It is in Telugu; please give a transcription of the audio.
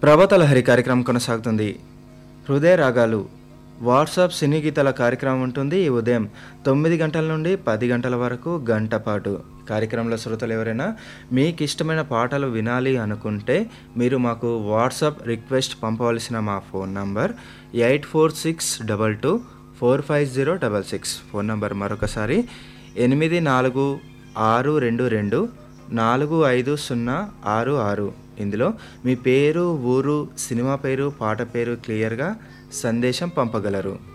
ప్రభతలహరి కార్యక్రమం కొనసాగుతుంది హృదయ రాగాలు వాట్సాప్ సినీ గీతాల కార్యక్రమం ఉంటుంది ఈ ఉదయం తొమ్మిది గంటల నుండి పది గంటల వరకు గంట పాటు కార్యక్రమంలో శ్రోతలు ఎవరైనా మీకు ఇష్టమైన పాటలు వినాలి అనుకుంటే మీరు మాకు వాట్సాప్ రిక్వెస్ట్ పంపవలసిన మా phone number eight four six double two four five zero double six phone number మరొకసారి ఎనిమిది నాలుగు ఆరు రెండు రెండు నాలుగు ఐదు సున్నా ఆరు ఆరు ఇందులో మీ పేరు ఊరు సినిమా పేరు పాట పేరు క్లియర్గా సందేశం పంపగలరు